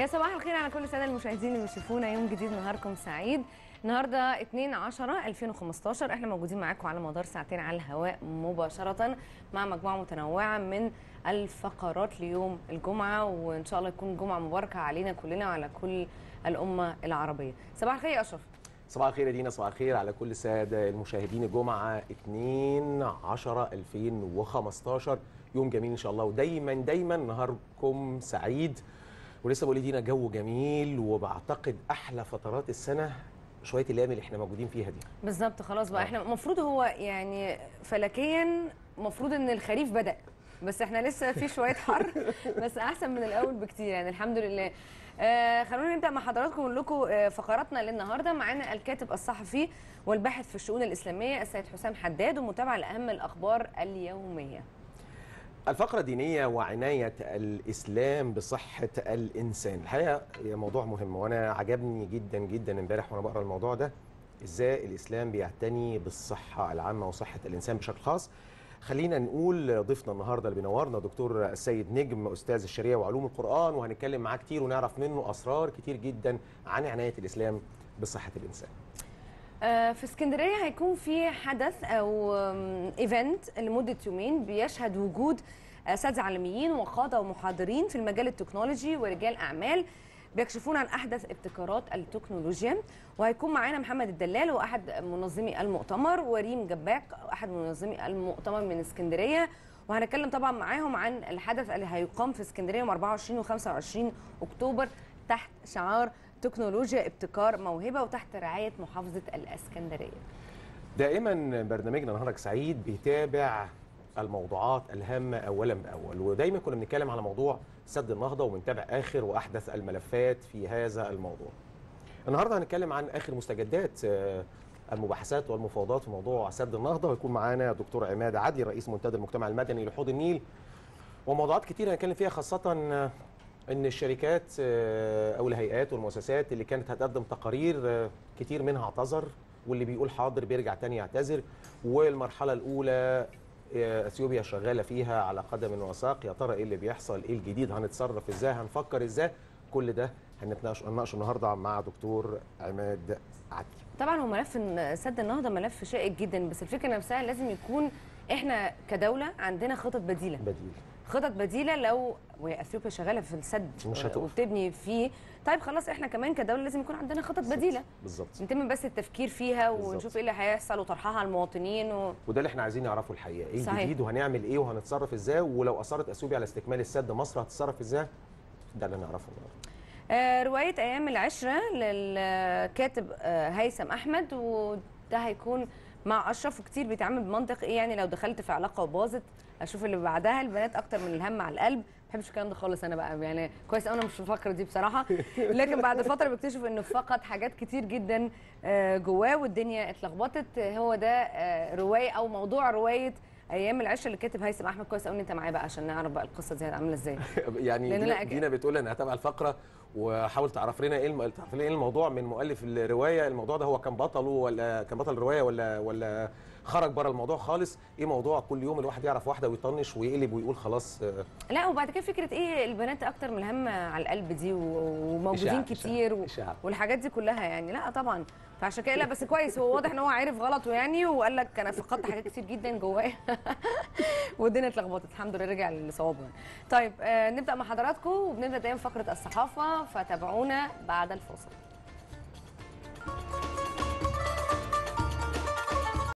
يا صباح الخير على كل الساده المشاهدين اللي بيشوفونا يوم جديد نهاركم سعيد النهارده 2 10 2015 احنا موجودين معاكم على مدار ساعتين على الهواء مباشره مع مجموعه متنوعه من الفقرات ليوم الجمعه وان شاء الله يكون جمعه مباركه علينا كلنا وعلى كل الامه العربيه صباح الخير يا اشرف صباح الخير يا دينا صباح الخير على كل الساده المشاهدين الجمعه 2 10 2015 يوم جميل ان شاء الله ودايما دايما نهاركم سعيد ولسه بقول لدينا جو جميل وبعتقد احلى فترات السنه شويه الايام اللي احنا موجودين فيها دي بالظبط خلاص بقى آه. احنا المفروض هو يعني فلكيا المفروض ان الخريف بدا بس احنا لسه في شويه حر بس احسن من الاول بكتير يعني الحمد لله آه خلونا نبدا مع حضراتكم ونقول لكم آه فقراتنا للنهارده معانا الكاتب الصحفي والباحث في الشؤون الاسلاميه السيد حسام حداد ومتابعه لاهم الاخبار اليوميه الفقرة دينية وعناية الإسلام بصحة الإنسان الحقيقة هي موضوع مهم وأنا عجبني جدا جدا امبارح وأنا بقرأ الموضوع ده إزاي الإسلام بيعتني بالصحة العامة وصحة الإنسان بشكل خاص خلينا نقول ضيفنا النهارده اللي بينورنا دكتور السيد نجم استاذ الشريعه وعلوم القران وهنتكلم معاه كتير ونعرف منه اسرار كتير جدا عن عنايه الاسلام بصحه الانسان. آه، في اسكندريه هيكون في حدث او آم، ايفنت لمده يومين بيشهد وجود اساتذه عالميين وقاده ومحاضرين في المجال التكنولوجي ورجال اعمال بيكشفون عن احدث ابتكارات التكنولوجيا وهيكون معانا محمد الدلال واحد منظمي المؤتمر وريم جباك احد منظمي المؤتمر من اسكندريه وهنتكلم طبعا معاهم عن الحدث اللي هيقام في اسكندريه يوم 24 و25 اكتوبر تحت شعار تكنولوجيا ابتكار موهبه وتحت رعايه محافظه الاسكندريه دائما برنامجنا نهارك سعيد بيتابع الموضوعات الهامه اولا باول ودايما كنا بنتكلم على موضوع سد النهضه وبنتابع اخر واحدث الملفات في هذا الموضوع. النهارده هنتكلم عن اخر مستجدات آه، المباحثات والمفاوضات في موضوع سد النهضه ويكون معانا دكتور عماد عدلي رئيس منتدى المجتمع المدني لحوض النيل وموضوعات كتير هنتكلم فيها خاصه آه، ان الشركات آه، او الهيئات والمؤسسات اللي كانت هتقدم تقارير آه، كتير منها اعتذر واللي بيقول حاضر بيرجع تاني يعتذر والمرحله الاولى آه، اثيوبيا شغاله فيها على قدم وساق يا ترى ايه اللي بيحصل ايه الجديد هنتصرف ازاي هنفكر ازاي كل ده هنتناقش هنناقشه النهارده مع دكتور عماد عدلي طبعا هو ملف إن سد النهضه ملف شائك جدا بس الفكره نفسها لازم يكون احنا كدوله عندنا خطط بديله بديل خطط بديله لو وهي اثيوبيا شغاله في السد مش هتقف. وبتبني فيه طيب خلاص احنا كمان كدوله لازم يكون عندنا خطط بديله بالظبط نتم بس التفكير فيها بالظبط. ونشوف ايه اللي هيحصل وطرحها على المواطنين و... وده اللي احنا عايزين نعرفه الحقيقه ايه صحيح. الجديد وهنعمل ايه وهنتصرف ازاي ولو اصرت اثيوبيا على استكمال السد مصر هتتصرف ازاي ده اللي نعرفه النهارده آه روايه ايام العشره للكاتب آه هيثم احمد وده هيكون مع اشرف وكتير بيتعامل بمنطق ايه يعني لو دخلت في علاقه وباظت اشوف اللي بعدها البنات اكتر من الهم على القلب ما بحبش الكلام ده خالص انا بقى يعني كويس أوي انا مش في الفقره دي بصراحه لكن بعد فتره بكتشف انه فقد حاجات كتير جدا آه، جواه والدنيا اتلخبطت هو ده آه، روايه او موضوع روايه ايام العشره اللي كاتب هيثم احمد كويس قوي ان انت معايا بقى عشان نعرف بقى القصه دي عامله ازاي يعني لأن دينا, أنا أك- دينا بتقول انا هتابع الفقره وحاول تعرف لنا ايه الم... تعرف لنا ايه الموضوع من مؤلف الروايه الموضوع ده هو كان بطله ولا كان بطل الروايه ولا ولا خرج بره الموضوع خالص ايه موضوع كل يوم الواحد يعرف واحده ويطنش ويقلب ويقول خلاص آه، لا وبعد كده فكره ايه البنات اكتر من الهم على القلب دي و- وموجودين إشاعة- كتير و... إشاعة. والحاجات دي كلها يعني لا طبعا فعشان كده لا بس كويس هو واضح ان هو عارف غلطه يعني وقال لك انا فقدت حاجات كتير جدا جوايا والدنيا اتلخبطت الحمد لله رجع لصوابه يعني. طيب آه نبدا مع حضراتكم وبنبدا دايما فقره الصحافه فتابعونا بعد الفاصل